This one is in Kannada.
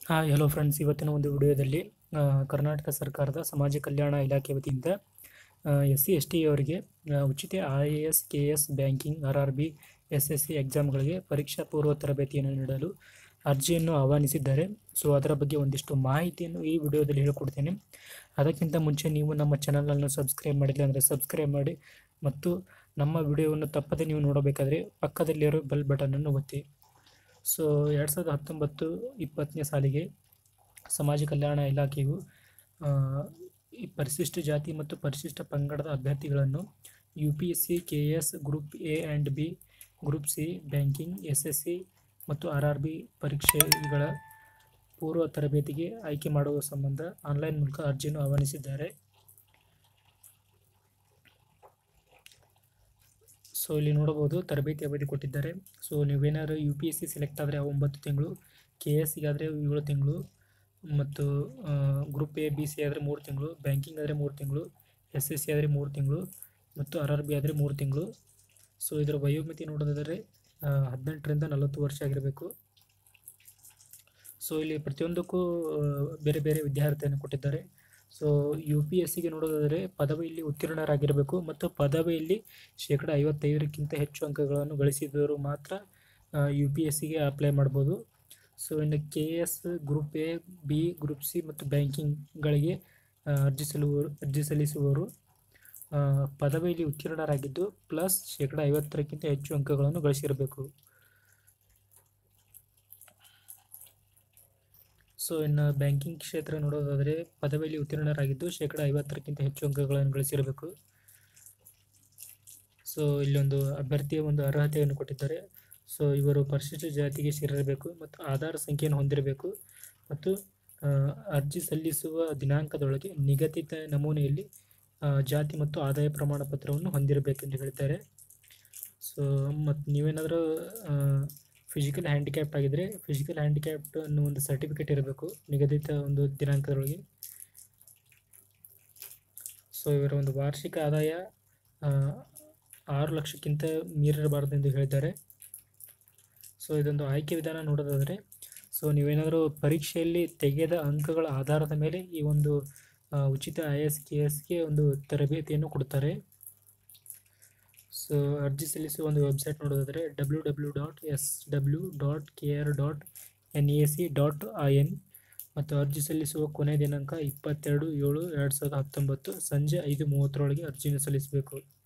ಹಾಯ್ ಹಲೋ ಫ್ರೆಂಡ್ಸ್ ಇವತ್ತಿನ ಒಂದು ವಿಡಿಯೋದಲ್ಲಿ ಆ, ಕರ್ನಾಟಕ ಸರ್ಕಾರದ ಸಮಾಜ ಕಲ್ಯಾಣ ಇಲಾಖೆ ವತಿಯಿಂದ ಎಸ್ ಸಿ ಎಸ್ ಟಿ ಅವರಿಗೆ ಆ, ಉಚಿತ I A S K S banking R R B S S C ಎಕ್ಸಾಮ್ಗಳಿಗೆ ಪರೀಕ್ಷಾ ಪೂರ್ವ ತರಬೇತಿಯನ್ನು ನೀಡಲು ಅರ್ಜಿಯನ್ನು ಆಹ್ವಾನಿಸಿದ್ದಾರೆ ಸೊ ಅದರ ಬಗ್ಗೆ ಒಂದಿಷ್ಟು ಮಾಹಿತಿಯನ್ನು ಈ ವಿಡಿಯೋದಲ್ಲಿ ಹೇಳಿಕೊಡ್ತೇನೆ ಅದಕ್ಕಿಂತ ಮುಂಚೆ ನೀವು ನಮ್ಮ ಚಾನಲನ್ನು ಸಬ್ಸ್ಕ್ರೈಬ್ ಮಾಡಿಲ್ಲ ಅಂದರೆ ಸಬ್ಸ್ಕ್ರೈಬ್ ಮಾಡಿ ಮತ್ತು ನಮ್ಮ ವಿಡಿಯೋವನ್ನು ತಪ್ಪದೆ ನೀವು ನೋಡಬೇಕಾದ್ರೆ ಪಕ್ಕದಲ್ಲಿರೋ ಬೆಲ್ ಬಟನನ್ನು ಒತ್ತಿ ಸೊ ಎರಡು ಸಾವಿರದ ಹತ್ತೊಂಬತ್ತು ಇಪ್ಪತ್ತನೇ ಸಾಲಿಗೆ ಸಮಾಜ ಕಲ್ಯಾಣ ಇಲಾಖೆಯು ಆ, ಈ ಪರಿಶಿಷ್ಟ ಜಾತಿ ಮತ್ತು ಪರಿಶಿಷ್ಟ ಪಂಗಡದ ಅಭ್ಯರ್ಥಿಗಳನ್ನು U P S C K S group A and B group C banking S S C ಮತ್ತು ಆರ್ ಆರ್ ಬಿ ಪರೀಕ್ಷೆಗಳ ಪೂರ್ವ ತರಬೇತಿಗೆ ಆಯ್ಕೆ ಮಾಡುವ ಸಂಬಂಧ ಆನ್ಲೈನ್ ಮೂಲಕ ಅರ್ಜಿಯನ್ನು ಆಹ್ವಾನಿಸಿದ್ದಾರೆ ಸೊ ಇಲ್ಲಿ ನೋಡಬಹುದು ತರಬೇತಿ ಅವಧಿ ಕೊಟ್ಟಿದ್ದಾರೆ ಸೊ ನೀವೇನಾದ್ರು U P S C select ಆದರೆ ಒಂಬತ್ತು ತಿಂಗಳು ಕೆ ಎಸ್ ಸಿಗಾದರೆ ಏಳು ತಿಂಗಳು ಮತ್ತು ಗ್ರೂಪ್ ಎ ಬಿ ಸಿ ಆದರೆ ಮೂರು ತಿಂಗಳು ಬ್ಯಾಂಕಿಂಗ್ ಆದರೆ ಮೂರು ತಿಂಗಳು ಎಸ್ ಎಸ್ ಸಿ ಆದರೆ ಮೂರು ತಿಂಗಳು ಮತ್ತು ಆರ್ ಆರ್ ಬಿ ಆದರೆ ಮೂರು ತಿಂಗಳು ಸೊ ಇದರ ವಯೋಮಿತಿ ನೋಡೋದಾದರೆ ಆ, ಹದಿನೆಂಟರಿಂದ ನಲವತ್ತು ವರ್ಷ ಆಗಿರಬೇಕು ಸೊ ಇಲ್ಲಿ ಪ್ರತಿಯೊಂದಕ್ಕೂ ಆ, ಬೇರೆ ಬೇರೆ ವಿದ್ಯಾರ್ಥಿಯನ್ನು ಕೊಟ್ಟಿದ್ದಾರೆ ಸೊ ಯು ಪಿ ಎಸ್ ಸಿಗೆ ನೋಡೋದಾದರೆ ಪದವಿಯಲ್ಲಿ ಉತ್ತೀರ್ಣರಾಗಿರಬೇಕು ಮತ್ತು ಪದವಿಯಲ್ಲಿ ಶೇಕಡ ಐವತ್ತೈದಕ್ಕಿಂತ ಹೆಚ್ಚು ಅಂಕಗಳನ್ನು ಗಳಿಸಿದವರು ಮಾತ್ರ ಯು ಪಿ ಎಸ್ ಸಿಗೆ ಅಪ್ಲೈ ಮಾಡ್ಬೋದು ಸೊ ಇನ್ನು K S group A B group C ಮತ್ತು ಬ್ಯಾಂಕಿಂಗ್ಗಳಿಗೆ ಆ, ಅರ್ಜಿ ಸಲ್ಲುವರು ಅರ್ಜಿ ಸಲ್ಲಿಸುವವರು ಆ, ಪದವಿಯಲ್ಲಿ ಉತ್ತೀರ್ಣರಾಗಿದ್ದು ಪ್ಲಸ್ ಶೇಕಡ ಐವತ್ತರಕ್ಕಿಂತ ಹೆಚ್ಚು ಅಂಕಗಳನ್ನು ಗಳಿಸಿರಬೇಕು ಸೊ ಇನ್ನು ಬ್ಯಾಂಕಿಂಗ್ ಕ್ಷೇತ್ರ ನೋಡೋದಾದರೆ ಪದವಿಯಲ್ಲಿ ಉತ್ತೀರ್ಣರಾಗಿದ್ದು ಶೇಕಡ ಐವತ್ತರಕ್ಕಿಂತ ಹೆಚ್ಚು ಅಂಕಗಳನ್ನು ಗಳಿಸಿರಬೇಕು ಸೊ ಇಲ್ಲೊಂದು ಅಭ್ಯರ್ಥಿಯ ಒಂದು ಅರ್ಹತೆಯನ್ನು ಕೊಟ್ಟಿದ್ದಾರೆ ಸೊ ಇವರು ಪರಿಶಿಷ್ಟ ಜಾತಿಗೆ ಸೇರಿರಬೇಕು ಮತ್ತು ಆಧಾರ್ ಸಂಖ್ಯೆಯನ್ನು ಹೊಂದಿರಬೇಕು ಮತ್ತು ಆ, ಅರ್ಜಿ ಸಲ್ಲಿಸುವ ದಿನಾಂಕದೊಳಗೆ ನಿಗದಿತ ನಮೂನೆಯಲ್ಲಿ ಆ, ಜಾತಿ ಮತ್ತು ಆದಾಯ ಪ್ರಮಾಣ ಪತ್ರವನ್ನು ಹೊಂದಿರಬೇಕೆಂದು ಹೇಳಿದ್ದಾರೆ ಸೊ ಮತ್ತು ನೀವೇನಾದರೂ ಫಿಸಿಕಲ್ ಹ್ಯಾಂಡಿಕ್ಯಾಪ್ಟ್ ಆಗಿದ್ದರೆ ಫಿಸಿಕಲ್ ಹ್ಯಾಂಡಿಕ್ಯಾಪ್ಟ್ ಅನ್ನೋ ಒಂದು ಸರ್ಟಿಫಿಕೇಟ್ ಇರಬೇಕು ನಿಗದಿತ ಒಂದು ದಿನಾಂಕದೊಳಗೆ ಸೊ ಇವರ ಒಂದು ವಾರ್ಷಿಕ ಆದಾಯ ಆ, ಆರು ಲಕ್ಷಕ್ಕಿಂತ ಮೀರಿರಬಾರದು ಎಂದು ಹೇಳಿದ್ದಾರೆ ಸೊ ಇದೊಂದು ಆಯ್ಕೆ ವಿಧಾನ ನೋಡೋದಾದರೆ ಸೊ ನೀವೇನಾದರೂ ಪರೀಕ್ಷೆಯಲ್ಲಿ ತೆಗೆದ ಅಂಕಗಳ ಆಧಾರದ ಮೇಲೆ ಈ ಒಂದು ಆ, ಉಚಿತ ಐ ಎಸ್ ಕೆ ಎಸ್ಗೆ ಒಂದು ತರಬೇತಿಯನ್ನು ಕೊಡ್ತಾರೆ ಸೊ ಅರ್ಜಿ ಸಲ್ಲಿಸುವ ಒಂದು ವೆಬ್ಸೈಟ್ ನೋಡೋದಾದರೆ W W dot S W dot K R dot N A C dot I N ಮತ್ತು ಅರ್ಜಿ ಸಲ್ಲಿಸುವ ಕೊನೆಯ ದಿನಾಂಕ ಇಪ್ಪತ್ತೆರಡು ಏಳು ಎರಡು ಸಾವಿರದ ಹತ್ತೊಂಬತ್ತು ಸಂಜೆ ಐದು ಮೂವತ್ತರೊಳಗೆ ಅರ್ಜಿಯನ್ನು ಸಲ್ಲಿಸಬೇಕು